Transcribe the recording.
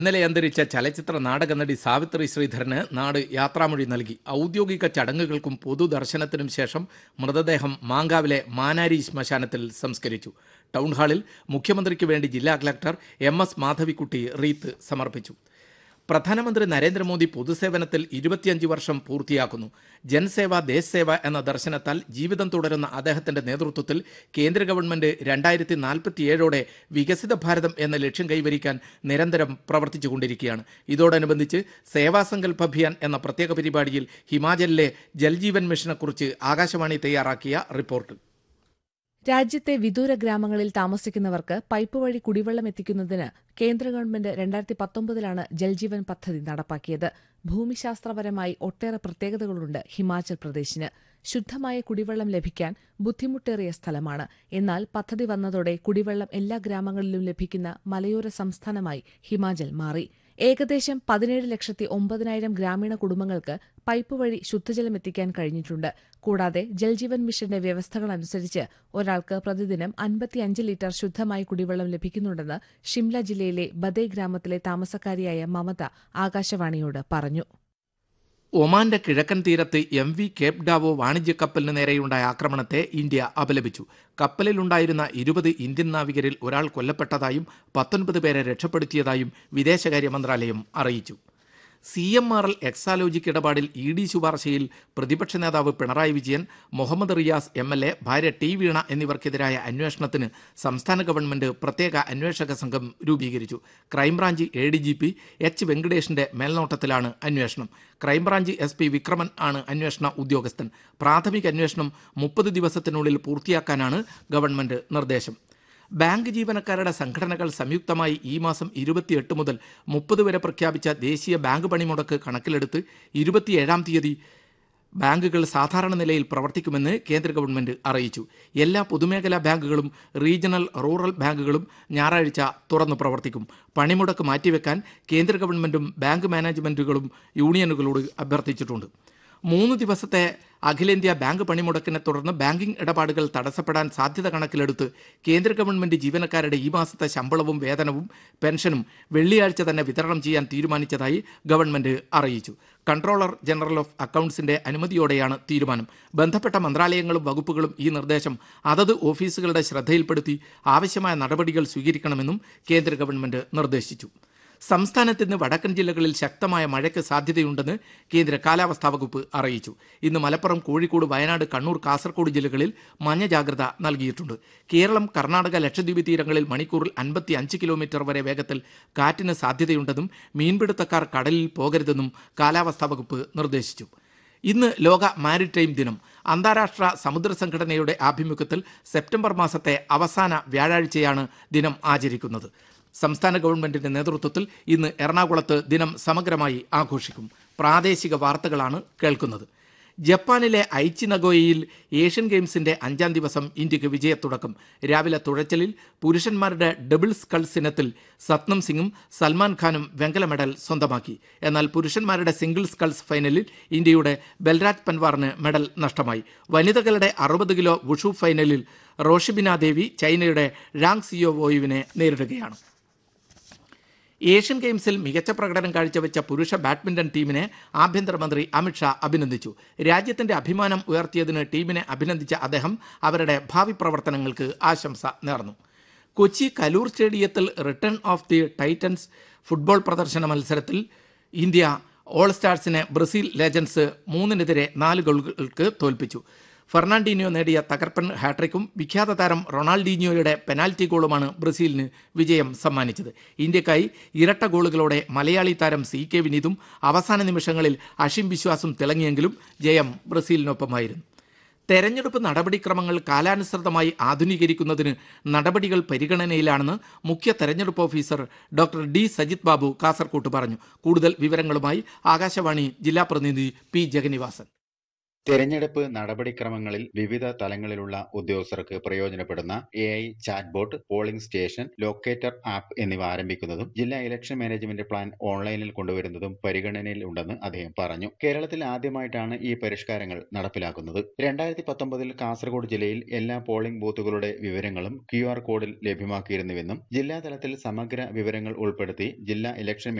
ഇന്നലെ അന്തരിച്ച ചലച്ചിത്ര നാടക നടി സാവിത്രി ശ്രീധരന് നാട് യാത്രാമൊഴി നൽകി ഔദ്യോഗിക ചടങ്ങുകൾക്കും പൊതുദർശനത്തിനും ശേഷം മൃതദേഹം മാങ്കാവിലെ മാനാരി ശ്മശാനത്തിൽ സംസ്കരിച്ചു ടൗൺഹാളിൽ മുഖ്യമന്ത്രിക്ക് വേണ്ടി ജില്ലാ collector M S Madhavikutty wreath സമർപ്പിച്ചു പ്രധാനമന്ത്രി നരേന്ദ്രമോദി പൊതുസേവനത്തിൽ ഇരുപത്തിയഞ്ച് വർഷം പൂർത്തിയാക്കുന്നു ജൻസേവ ദേശ് സേവ എന്ന ദർശനത്താൽ ജീവിതം തുടരുന്ന അദ്ദേഹത്തിന്റെ നേതൃത്വത്തിൽ കേന്ദ്ര ഗവൺമെന്റ് രണ്ടായിരത്തി നാൽപ്പത്തിയേഴോടെ വികസിത ഭാരതം എന്ന ലക്ഷ്യം കൈവരിക്കാൻ നിരന്തരം പ്രവർത്തിച്ചുകൊണ്ടിരിക്കുകയാണ് ഇതോടനുബന്ധിച്ച് സേവാസങ്കൽപ് അഭിയാൻ എന്ന പ്രത്യേക പരിപാടിയിൽ ഹിമാചലിലെ ജൽജീവൻ മിഷനെക്കുറിച്ച് ആകാശവാണി തയ്യാറാക്കിയ റിപ്പോർട്ട് രാജ്യത്തെ വിദൂര ഗ്രാമങ്ങളിൽ താമസിക്കുന്നവർക്ക് പൈപ്പ് വഴി കുടിവെള്ളം എത്തിക്കുന്നതിന് കേന്ദ്ര ഗവൺമെന്റ് രണ്ടായിരത്തി പത്തൊമ്പതിലാണ് ജൽജീവൻ പദ്ധതി നടപ്പാക്കിയത് ഭൂമിശാസ്ത്രപരമായി ഒട്ടേറെ പ്രത്യേകതകളുണ്ട് ഹിമാചൽ പ്രദേശിന് ശുദ്ധമായ കുടിവെള്ളം ലഭിക്കാൻ ബുദ്ധിമുട്ടേറിയ സ്ഥലമാണ് എന്നാൽ പദ്ധതി വന്നതോടെ കുടിവെള്ളം എല്ലാ ഗ്രാമങ്ങളിലും ലഭിക്കുന്ന മലയോര സംസ്ഥാനമായി ഹിമാചൽ മാറി ഏകദേശം പതിനേഴ് ലക്ഷത്തി ഒമ്പതിനായിരം ഗ്രാമീണ കുടുംബങ്ങൾക്ക് പൈപ്പ് വഴി ശുദ്ധജലം എത്തിക്കാൻ കഴിഞ്ഞിട്ടുണ്ട് കൂടാതെ ജൽജീവൻ മിഷന്റെ വ്യവസ്ഥകളനുസരിച്ച് ഒരാൾക്ക് പ്രതിദിനം അൻപത്തിയഞ്ച് ലിറ്റർ ശുദ്ധമായ കുടിവെള്ളം ലഭിക്കുന്നുണ്ടെന്ന് ഷിംല ജില്ലയിലെ ബദേ ഗ്രാമത്തിലെ താമസക്കാരിയായ മമത ആകാശവാണിയോട് പറഞ്ഞു ഒമാന്റെ കിഴക്കൻ തീരത്ത് എം വി കേപ്പ് ഡാവോ വാണിജ്യ കപ്പലിന് നേരെയുണ്ടായ ആക്രമണത്തെ ഇന്ത്യ അപലപിച്ചു കപ്പലിലുണ്ടായിരുന്ന ഇരുപത് ഇന്ത്യൻ നാവികരിൽ ഒരാൾ കൊല്ലപ്പെട്ടതായും പത്തൊൻപത് പേരെ രക്ഷപ്പെടുത്തിയതായും വിദേശകാര്യ മന്ത്രാലയം അറിയിച്ചു C M R L Exalogic ഇടപാടിൽ ഇ ഡി ശുപാർശയിൽ പ്രതിപക്ഷ നേതാവ് Pinarayi Vijayan Muhammad Riyas M L A ഭാര്യ ടി വീണ എന്നിവർക്കെതിരായ അന്വേഷണത്തിന് സംസ്ഥാന ഗവൺമെന്റ് പ്രത്യേക അന്വേഷക സംഘം രൂപീകരിച്ചു crime branch A D G P H വെങ്കടേഷിന്റെ മേൽനോട്ടത്തിലാണ് അന്വേഷണം ക്രൈംബ്രാഞ്ച് എസ് പി വിക്രമൻ ആണ് അന്വേഷണ ഉദ്യോഗസ്ഥൻ പ്രാഥമിക അന്വേഷണം മുപ്പത് ദിവസത്തിനുള്ളിൽ പൂർത്തിയാക്കാനാണ് ഗവൺമെന്റ് നിർദ്ദേശം ബാങ്ക് ജീവനക്കാരുടെ സംഘടനകൾ സംയുക്തമായി ഈ മാസം ഇരുപത്തിയെട്ട് മുതൽ മുപ്പത് വരെ പ്രഖ്യാപിച്ച ദേശീയ ബാങ്ക് പണിമുടക്ക് കണക്കിലെടുത്ത് ഇരുപത്തിയേഴാം തീയതി ബാങ്കുകൾ സാധാരണ നിലയിൽ പ്രവർത്തിക്കുമെന്ന് കേന്ദ്ര ഗവൺമെന്റ് അറിയിച്ചു എല്ലാ പൊതുമേഖലാ ബാങ്കുകളും റീജിയണൽ റൂറൽ ബാങ്കുകളും ഞായറാഴ്ച തുറന്നു പ്രവർത്തിക്കും പണിമുടക്ക് മാറ്റിവെക്കാൻ കേന്ദ്ര ഗവൺമെന്റും ബാങ്ക് മാനേജ്മെന്റുകളും യൂണിയനുകളോട് അഭ്യർത്ഥിച്ചിട്ടുണ്ട് മൂന്ന് ദിവസത്തെ അഖിലേന്ത്യാ ബാങ്ക് പണിമുടക്കിനെ തുടർന്ന് ബാങ്കിംഗ് ഇടപാടുകൾ തടസ്സപ്പെടാൻ സാധ്യത കണക്കിലെടുത്ത് കേന്ദ്ര ഗവൺമെന്റ് ജീവനക്കാരുടെ ഈ മാസത്തെ ശമ്പളവും വേതനവും പെൻഷനും വെള്ളിയാഴ്ച തന്നെ വിതരണം ചെയ്യാൻ തീരുമാനിച്ചതായി ഗവൺമെന്റ് അറിയിച്ചു കൺട്രോളർ ജനറൽ ഓഫ് അക്കൌണ്ട്സിന്റെ അനുമതിയോടെയാണ് തീരുമാനം ബന്ധപ്പെട്ട മന്ത്രാലയങ്ങളും വകുപ്പുകളും ഈ നിർദ്ദേശം അതത് ഓഫീസുകളുടെ ശ്രദ്ധയിൽപ്പെടുത്തി ആവശ്യമായ നടപടികൾ സ്വീകരിക്കണമെന്നും കേന്ദ്ര ഗവൺമെന്റ് നിർദ്ദേശിച്ചു സംസ്ഥാനത്ത് ഇന്ന് വടക്കൻ ജില്ലകളിൽ ശക്തമായ മഴയ്ക്ക് സാധ്യതയുണ്ടെന്ന് കേന്ദ്ര കാലാവസ്ഥാ വകുപ്പ് അറിയിച്ചു ഇന്ന് മലപ്പുറം കോഴിക്കോട് വയനാട് കണ്ണൂർ കാസർഗോഡ് ജില്ലകളിൽ മഞ്ഞ ജാഗ്രത നൽകിയിട്ടുണ്ട് കേരളം കർണാടക ലക്ഷദ്വീപ് തീരങ്ങളിൽ മണിക്കൂറിൽ അൻപത്തി അഞ്ച് കിലോമീറ്റർ വരെ വേഗത്തിൽ കാറ്റിന് സാധ്യതയുണ്ടെന്നും മീൻപിടുത്തക്കാർ കടലിൽ പോകരുതെന്നും കാലാവസ്ഥാ വകുപ്പ് നിർദ്ദേശിച്ചു ഇന്ന് ലോക മാരിടൈം ദിനം അന്താരാഷ്ട്ര സമുദ്ര സംഘടനയുടെ ആഭിമുഖ്യത്തിൽ സെപ്റ്റംബർ മാസത്തെ അവസാന വ്യാഴാഴ്ചയാണ് ദിനം ആചരിക്കുന്നത് സംസ്ഥാന ഗവൺമെന്റിന്റെ നേതൃത്വത്തിൽ ഇന്ന് എറണാകുളത്ത് ദിനം സമഗ്രമായി ആഘോഷിക്കും പ്രാദേശിക വാർത്തകളാണ് കേൾക്കുന്നത് ജപ്പാനിലെ ഐച്ചി നഗോയയിൽ ഏഷ്യൻ ഗെയിംസിന്റെ അഞ്ചാം ദിവസം ഇന്ത്യക്ക് വിജയത്തുടക്കം രാവിലെ തുഴച്ചലിൽ പുരുഷന്മാരുടെ ഡബിൾ സ്കൾസ് ഇനത്തിൽ സത്നം സിംഗും സൽമാൻ ഖാനും വെങ്കല മെഡൽ സ്വന്തമാക്കി എന്നാൽ പുരുഷന്മാരുടെ സിംഗിൾ സ്കൾസ് ഫൈനലിൽ ഇന്ത്യയുടെ ബൽരാജ് പൻവാറിന് മെഡൽ നഷ്ടമായി വനിതകളുടെ അറുപത് കിലോ വുഷു ഫൈനലിൽ റോഷിബിന ദേവി ചൈനയുടെ ഴാങ് സിയോ വോയുവിനെ നേരിടുകയാണ് ഏഷ്യൻ ഗെയിംസിൽ മികച്ച പ്രകടനം കാഴ്ചവെച്ച പുരുഷ ബാഡ്മിന്റൺ ടീമിനെ ആഭ്യന്തരമന്ത്രി അമിത്ഷാ അഭിനന്ദിച്ചു രാജ്യത്തിന്റെ അഭിമാനം ഉയർത്തിയതിന് ടീമിനെ അഭിനന്ദിച്ച അദ്ദേഹം അവരുടെ ഭാവി പ്രവർത്തനങ്ങൾക്ക് ആശംസ നേർന്നു കൊച്ചി കലൂർ സ്റ്റേഡിയത്തിൽ return of the titans football പ്രദർശന മത്സരത്തിൽ ഇന്ത്യ ഓൾ സ്റ്റാർസിനെ ബ്രസീൽ ലെജൻസ് മൂന്നിനെതിരെ നാല് ഗോളുകൾക്ക് തോൽപ്പിച്ചു ഫെർണാണ്ടീനിയോ നേടിയ തകർപ്പൻ ഹാട്രിക്കും വിഖ്യാത താരം റൊണാൾഡീനിയോയുടെ പെനാൽറ്റി ഗോളുമാണ് ബ്രസീലിന് വിജയം സമ്മാനിച്ചത് ഇന്ത്യക്കായി ഇരട്ട ഗോളുകളോടെ മലയാളി താരം സി കെ വിനീതും അവസാന നിമിഷങ്ങളിൽ അഷിം വിശ്വാസും തിളങ്ങിയെങ്കിലും ജയം ബ്രസീലിനൊപ്പമായിരുന്നു തെരഞ്ഞെടുപ്പ് നടപടിക്രമങ്ങൾ കാലാനുസൃതമായി ആധുനീകരിക്കുന്നതിന് നടപടികൾ പരിഗണനയിലാണെന്ന് മുഖ്യ തെരഞ്ഞെടുപ്പ് officer doctor D Sajith Babu കാസർകോട്ട് പറഞ്ഞു കൂടുതൽ വിവരങ്ങളുമായി ആകാശവാണി ജില്ലാ പ്രതിനിധി പി ജഗന്നിവാസൻ തെരഞ്ഞെടുപ്പ് നടപടിക്രമങ്ങളിൽ വിവിധ തലങ്ങളിലുള്ള ഉദ്യോഗസ്ഥർക്ക് പ്രയോജനപ്പെടുന്ന A I chatbot polling station locator app എന്നിവ ആരംഭിക്കുന്നതും ജില്ലാ ഇലക്ഷൻ മാനേജ്മെന്റ് പ്ലാൻ ഓൺലൈനിൽ കൊണ്ടുവരുന്നതും പരിഗണനയിൽ ഉണ്ടെന്ന് അദ്ദേഹം പറഞ്ഞു കേരളത്തിൽ ആദ്യമായിട്ടാണ് ഈ പരിഷ്കാരങ്ങൾ നടപ്പിലാക്കുന്നത് രണ്ടായിരത്തി പത്തൊമ്പതിൽ കാസർഗോഡ് ജില്ലയിൽ എല്ലാ പോളിംഗ് ബൂത്തുകളുടെ വിവരങ്ങളും ക്യു ആർ കോഡിൽ ലഭ്യമാക്കിയിരുന്നുവെന്നും ജില്ലാതലത്തിൽ സമഗ്ര വിവരങ്ങൾ ഉൾപ്പെടുത്തി ജില്ലാ ഇലക്ഷൻ